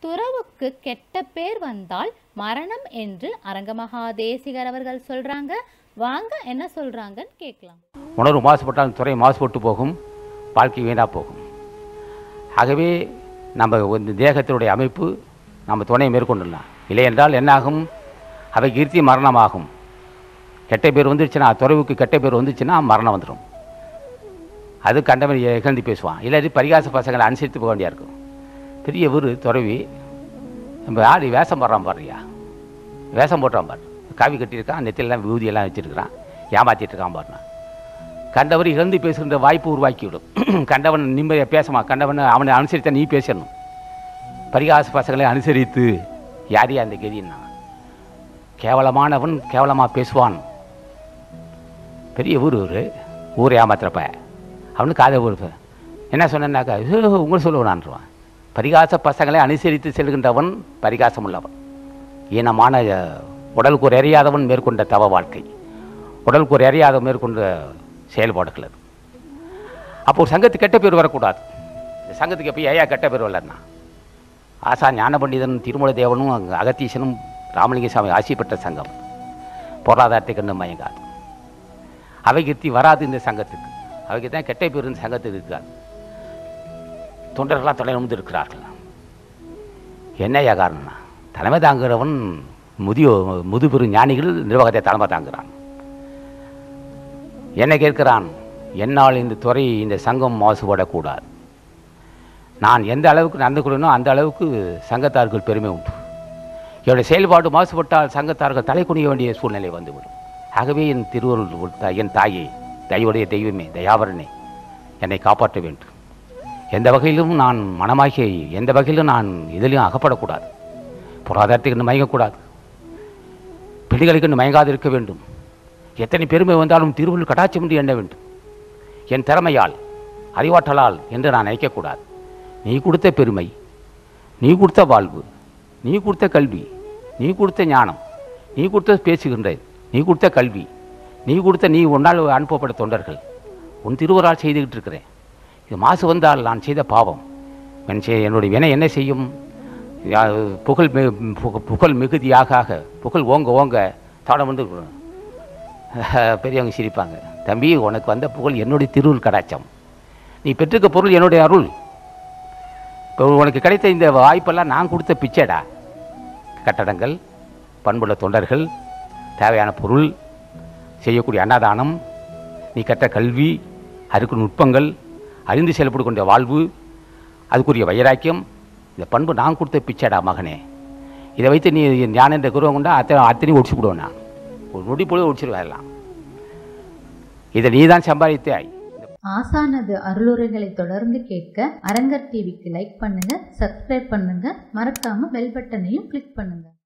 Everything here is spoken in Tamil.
துறவுக்கு கெட்ட பேர் வந்தால் மரணம் என்று அரங்கமகா தேசிகர் அவர்கள் சொல்றாங்க வாங்க என்ன சொல்றாங்கன்னு கேட்கலாம் உணர்வு மாசுபட்டால் துறை மாசுபட்டு போகும் வாழ்க்கை வீணாக போகும் ஆகவே நம்ம இந்த தேகத்தினுடைய அமைப்பு நம்ம துணையை மேற்கொண்டுடலாம் இல்லை என்றால் என்னாகும் அவை கீர்த்தி மரணமாகும் கெட்ட பேர் வந்துருச்சுன்னா துறவுக்கு கெட்ட பேர் வந்துச்சுன்னா மரணம் வந்துடும் அது கண்டவன் இகழ்ந்து பேசுவான் இல்லாட்டி பரிகாச பசங்களை அனுசரித்து போக வேண்டியா இருக்கும் பெரிய ஊர் துறவி நம்ம ஆடி வேஷம் போடுறான் பாருயா வேஷம் போட்டுறான் பாரு காவி கட்டியிருக்கான் நெத்திலெல்லாம் விபூதியெல்லாம் வச்சுருக்கிறான் ஏமாற்றிட்டு இருக்கான் பாருண்ணா கண்டவர் இழந்து பேசுகின்ற வாய்ப்பு உருவாக்கிவிடும் கண்டவன் நிம்மதியாக பேசமா கண்டவன் அவனை அனுசரித்தா நீ பேசணும் பரிகாச பசங்களை அனுசரித்து யாரையா அந்த கதின்னா கேவலமானவன் கேவலமாக பேசுவான் பெரிய ஊர் ஊர் ஊர் ஏமாத்துறப்ப அவனுக்கு காதை ஊர் என்ன சொன்னேன்னாக்கா உங்களை சொல்லுவான்றான் பரிகாச பசங்களை அனுசரித்து செல்கின்றவன் பரிகாசம் உள்ளவன் ஈனமான அஹ், உடலுக்கு ஒரு எறியாதவன் மேற்கொண்ட தவ வாழ்க்கை உடலுக்கு ஒரு எறியாதவன் மேற்கொண்ட செயல்பாடுகள் அது அப்போ ஒரு சங்கத்துக்கு கெட்ட பேர் வரக்கூடாது இந்த சங்கத்துக்கு எப்போ ஏயா கெட்ட பேர் வரலன்னா ஆசா ஞான பண்டிதன் திருமலை தேவனும் அங்க அகத்தீசனும் ராமலிங்க சாமி ஆசி பெற்ற சங்கம் பொருளாதாரத்தை கண்டு மயங்காது அவை கீர்த்தி வராது இந்த சங்கத்துக்கு அவைக்கு தான் கெட்ட பேர் இந்த சங்கத்துக்கு இருக்காது தொண்டர்களாக தலை நிமிர்ந்து இருக்கிறார்கள் என்னையா காரணம்னா தலைமை தாங்குகிறவன் முதியோ முதுபெரு ஞானிகள் நிர்வாகத்தை தலைமை தாங்குகிறான் என்ன கேட்கிறான் என்னால் இந்த துறை இந்த சங்கம் மாசுபடக்கூடாது நான் எந்த அளவுக்கு நடந்து கொள்ளனோ அந்த அளவுக்கு சங்கத்தார்கள் பெருமை உண்டு என்னுடைய செயல்பாடு மாசுபட்டால் சங்கத்தார்கள் தலை குனிய வேண்டிய சூழ்நிலை வந்துவிடும் ஆகவே என் திருவருள் கொடுத்த என் தாயே தயவுடைய தெய்வமே தயாவரனே என்னை காப்பாற்ற வேண்டும் எந்த வகையிலும் நான் மனமாகி எந்த வகையிலும் நான் இதிலையும் அகப்படக்கூடாது பொருளாதாரத்துக்கு இன்னும் மயங்கக்கூடாது பிள்ளைகளுக்கு இன்னும் மயங்காது இருக்க வேண்டும் எத்தனை பெருமை வந்தாலும் திருவள்ளுவர் கடாட்சம் என்று எண்ண வேண்டும் என் திறமையால் அறிவாற்றலால் என்று நான் நினைக்கக்கூடாது நீ கொடுத்த பெருமை நீ கொடுத்த வாழ்வு நீ கொடுத்த கல்வி நீ கொடுத்த ஞானம் நீ கொடுத்த பேசுகின்ற நீ கொடுத்த கல்வி நீ கொடுத்த நீ உன்னால் அனுப்பப்பட்ட தொண்டர்கள் உன் திருவரால் செய்துக்கிட்டு இருக்கிறேன் இது மாசு வந்தால் நான் செய்த பாவம் என் செய்- என்னுடைய வினை என்ன செய்யும் யா- புகழ் மி- புக- புகழ் மிகுதியாக ஆக புகழ் ஓங்க ஓங்க தாடம் வந்து பெரியவங்க சிரிப்பாங்க தம்பி உனக்கு வந்த புகழ் என்னுடைய திருவுள் கடாச்சம் நீ பெற்றுக்க பொருள் என்னுடைய அருள் இப்போ உனக்கு கிடைத்த இந்த வாய்ப்பெல்லாம் நான் கொடுத்த பிச்சைடா கட்டடங்கள் பண்புள்ள தொண்டர்கள் தேவையான பொருள் செய்யக்கூடிய அன்னதானம் நீ கற்ற கல்வி அதுக்கு நுட்பங்கள் அறிந்து செயல்படக்கூடிய வாழ்வு அதுக்குரிய வைராக்கியம் இந்த பண்பு நான் கொடுத்த பிச்சைடா மகனே இதை வைத்து நீ ஞான என்ற குருவம் கொண்டா அத்தனை அத்தனையும் ஒடிச்சு விடுவேன் நான் ஒரு நொடி பொழுது ஒடிச்சிருவேன் எல்லாம் இதை நீ தான் சம்பாதித்தாய் ஆசானது அருளுரைகளை தொடர்ந்து கேட்க அரங்கர் டிவிக்கு லைக் பண்ணுங்க சப்ஸ்கிரைப் பண்ணுங்க மறக்காம பெல் பட்டனையும் கிளிக் பண்ணுங்க